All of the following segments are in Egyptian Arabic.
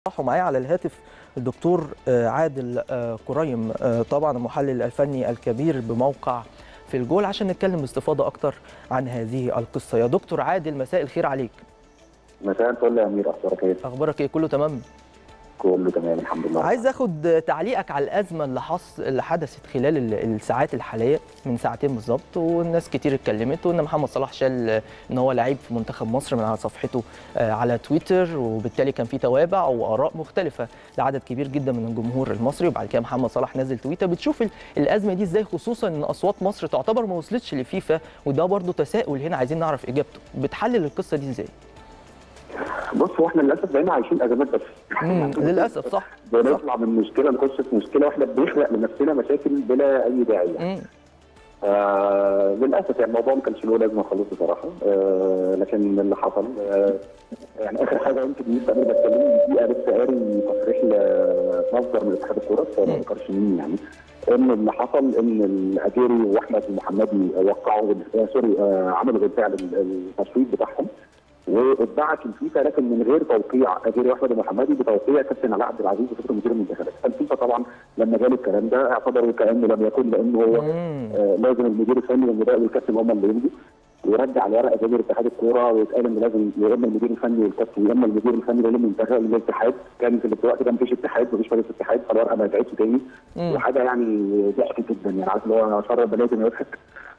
ومعايا على الهاتف الدكتور آه، عادل آه، كريم آه، طبعا المحلل الفني الكبير بموقع في الجول عشان نتكلم باستفاضه اكتر عن هذه القصه يا دكتور عادل مساء الخير عليك مساء الفل يا امير اخبارك ايه؟ اخبارك ايه كله تمام كله تمام الحمد لله عايز اخد تعليقك على الازمه اللي حص... اللي حدثت خلال ال- الساعات الحاليه من ساعتين بالظبط والناس كتير اتكلمت وان محمد صلاح شال ان هو لعيب في منتخب مصر من على صفحته آه، على تويتر وبالتالي كان في توابع واراء مختلفه لعدد كبير جدا من الجمهور المصري وبعد كده محمد صلاح نزل تويتر بتشوف ال- الازمه دي ازاي خصوصا ان اصوات مصر تعتبر ما وصلتش لفيفا وده برضو تساؤل هنا عايزين نعرف اجابته بتحلل القصه دي ازاي بص هو احنا للاسف بقينا عايشين ازمات بس مم، للاسف صح بنطلع من مشكله نخش في مشكله واحنا بنخلق لنفسنا مشاكل بلا اي داعي يعني. مم. آه للاسف يعني الموضوع ما كانش له لازمه خالص بصراحه آه لكن اللي حصل آه يعني اخر حاجه يمكن يبقى انا بتكلم دي لسه قاري تصريح لمصدر من اتحاد الكوره ما ذكرش مين يعني ان اللي حصل ان الاجيري واحمد المحمدي وقعوا آه سوري آه عملوا بالفعل التصويت بتاعهم واتبعت الفيفا لكن من غير توقيع اجيري واحمد المحمدي بتوقيع كابتن علاء عبد العزيز وفكره مدير المنتخبات فالفيفا طبعا لما جال الكلام ده اعتبروا كانه لم يكن لانه هو مم. آه لازم المدير الفني والمدرب والكابتن هم اللي يمضوا ويرجع الورقه جماهير اتحاد الكوره ويتقال ان لازم يا اما المدير الفني والكابتن يا اما المدير الفني للمنتخب للاتحاد كان في الوقت ده مفيش اتحاد مفيش مجلس اتحاد فالورقه ما رجعتش تاني مم. وحاجه يعني ضحك جدا يعني عارف اللي هو شر بلازم يضحك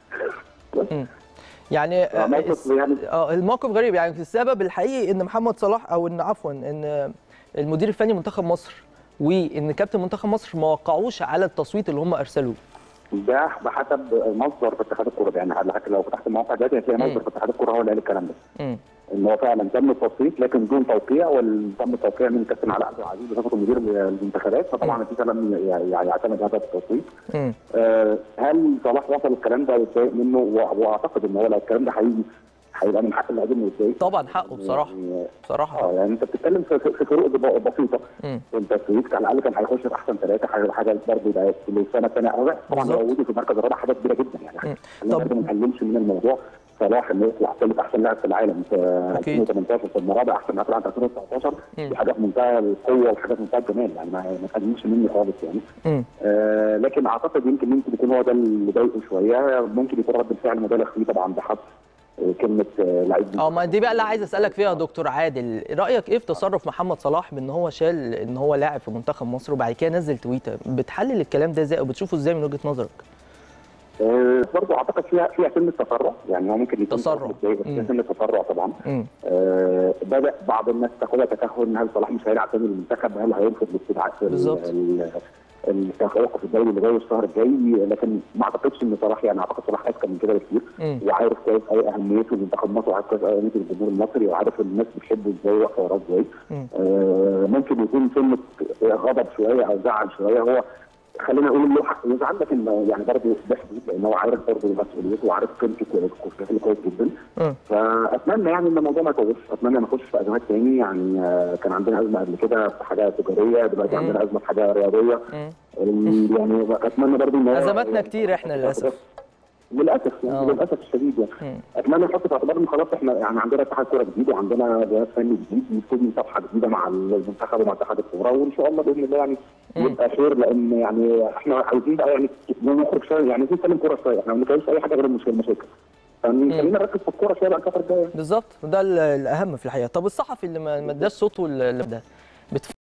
يعني آه، موقف يعني اه الموقف غريب يعني السبب الحقيقي ان محمد صلاح او ان عفوا ان المدير الفني منتخب مصر وان كابتن منتخب مصر ما وقعوش على التصويت اللي هم ارسلوه ده بحسب مصدر في اتحاد الكوره يعني حضرتك لو فتحت الموقع دلوقتي هتلاقي مم. مصدر في اتحاد الكوره هو اللي قال الكلام ده مم. ان هو فعلا تم التصويت لكن بدون توقيع وتم التوقيع من كابتن علاء عبد العزيز بصفته مدير المنتخبات فطبعا الفيفا لم ي- يعني يعتمد هذا التصويت مم. آه، هل صلاح وصل الكلام ده واتضايق منه و- واعتقد ان هو لو الكلام ده حقيقي هيبقى من حق اللاعبين انه يتضايق طبعا حقه بصراحه يعني بصراحه اه يعني انت بتتكلم في, في فروق ب- بسيطه مم. انت السويس على الاقل كان هيخش في احسن ثلاثه حاجه حاجه برضه ده في السنه الثانيه رابع طبعا بالظبط. هو وجوده في المركز الرابع حاجه كبيره جدا يعني مم. خلينا طب- برضه ما نقللش من الموضوع صلاح انه يطلع ثالث احسن لاعب في العالم في أكيد. 2018 في الرابع احسن لاعب في العالم في 2019 مم. دي حاجه في منتهى القوه وحاجه في منتهى الجمال يعني ما ما تقللش مني خالص يعني مم. آه لكن اعتقد يمكن ممكن يكون هو ده اللي ضايقه شويه ممكن يكون رد الفعل مبالغ فيه طبعا بحث آه، كلمه آه، لعيب اه ما دي بقى اللي عايز اسالك فيها يا دكتور عادل رايك ايه في تصرف محمد صلاح بان هو شال ان هو لاعب في منتخب مصر وبعد كده نزل تويتر بتحلل الكلام ده ازاي وبتشوفه ازاي من وجهه نظرك آه، برضه اعتقد فيها فيها سن التسرع يعني هو ممكن يكون تسرع. متضايق، بس مم. فيها سن التسرع طبعا مم. آه، بدا بعض الناس تاخدها تكهن هل صلاح مش هيلعب تاني للمنتخب هل هيرفض الاستدعاء في ال- بالظبط. ال- التوقف الدولي اللي جاي الشهر الجاي لكن ما اعتقدش ان صلاح يعني اعتقد صلاح اذكى من كده بكتير مم. وعارف كويس قوي اهميته لمنتخب مصر وعارف كويس قوي اهميه الجمهور المصري وعارف الناس بتحبه ازاي واقفه وراه ازاي مم. آه، ممكن يكون سنه غضب شويه او زعل شويه هو خلينا نقول له حق يزعل لكن يعني برضه ده حدود لان هو عارف برضه مسؤوليته وعارف قيمته كويس كويس كويس جدا مم. فاتمنى يعني ان الموضوع ما يطولش اتمنى ما نخش في ازمات تاني يعني آه، كان عندنا ازمه قبل كده في حاجه تجاريه دلوقتي مم. عندنا ازمه في حاجه رياضيه مم. ال- يعني اتمنى برضه ان هو- أزماتنا كتير إحنا للأسف. للاسف يعني آه. للاسف الشديد يعني مم. اتمنى نحط في اعتبار ان خلاص احنا يعني عندنا اتحاد كوره جديد وعندنا جهاز فني جديد نبتدي صفحه جديده مع المنتخب ومع اتحاد الكوره وان شاء الله باذن الله يعني مم. يبقى خير لان يعني احنا عايزين بقى يعني نخرج شويه يعني عايزين نتكلم كوره شويه احنا ما بنتكلمش في اي حاجه غير المشكله المشاكل فخلينا نركز في الكوره شويه بقى الفتره الجايه بالظبط ده ال- الاهم في الحقيقه طب الصحفي اللي ما ما اداش صوته اللي ده